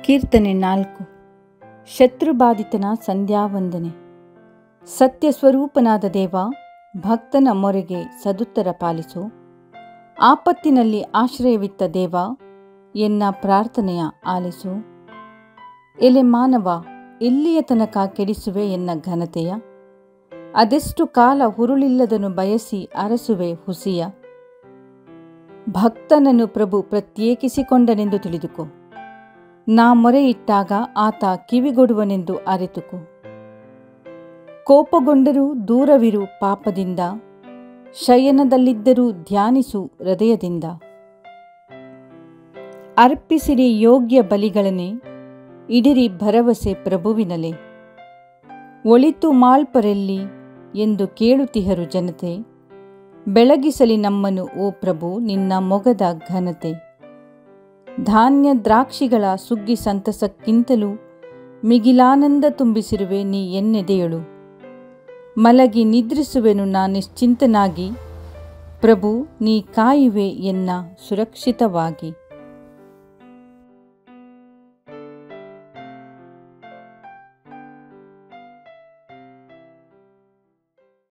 ಕೀರ್ತನೆ ನಾಲ್ಕು ಶತ್ರುಬಾಧಿತನ ಸಂಧ್ಯಾವಂದನೆ ಸತ್ಯ ಸ್ವರೂಪನಾದ ದೇವ ಭಕ್ತನ ಮೊರೆಗೆ ಸದುತ್ತರ ಪಾಲಿಸು ಆಪತ್ತಿನಲ್ಲಿ ಆಶ್ರಯವಿತ್ತ ದೇವ ಎನ್ನ ಪ್ರಾರ್ಥನೆಯ ಆಲಿಸು ಎಲೆ ಮಾನವ ಎಲ್ಲಿಯ ತನಕ ಕೆಡಿಸುವೆ ಎನ್ನ ಘನತೆಯ ಅದೆಷ್ಟು ಕಾಲ ಹುರುಳಿಲ್ಲದನು ಬಯಸಿ ಅರಸುವೆ ಹುಸಿಯ ಭಕ್ತನನ್ನು ಪ್ರಭು ಪ್ರತ್ಯೇಕಿಸಿಕೊಂಡನೆಂದು ತಿಳಿದುಕೋ ನಾ ಮೊರೆ ಇಟ್ಟಾಗ ಆತ ಕಿವಿಗೊಡುವನೆಂದು ಅರಿತುಕೋ ಕೋಪಗೊಂಡರೂ ದೂರವಿರು ಪಾಪದಿಂದ ಶಯನದಲ್ಲಿದ್ದರೂ ಧ್ಯಾನಿಸು ಹೃದಯದಿಂದ ಅರ್ಪಿಸಿರಿ ಯೋಗ್ಯ ಬಲಿಗಳನ್ನೇ ಇಡಿರಿ ಭರವಸೆ ಪ್ರಭುವಿನಲೆ ಒಳಿತು ಮಾಳ್ಪರೆಲ್ಲಿ ಎಂದು ಕೇಳುತ್ತಿಹರು ಜನತೆ ಬೆಳಗಿಸಲಿ ನಮ್ಮನು ಓ ಪ್ರಭು ನಿನ್ನ ಮೊಗದ ಘನತೆ ಧಾನ್ಯ ದ್ರಾಕ್ಷಿಗಳ ಸುಗ್ಗಿ ಸಂತಸಕ್ಕಿಂತಲೂ ಮಿಗಿಲಾನಂದ ತುಂಬಿಸಿರುವೆ ನೀ ಎನ್ನೆದೆಯಳು ಮಲಗಿ ನಿದ್ರಿಸುವೆನು ನಾ ನಿಶ್ಚಿಂತನಾಗಿ ಪ್ರಭು ನೀ ಕಾಯುವೆ ಎನ್ನ ಸುರಕ್ಷಿತವಾಗಿ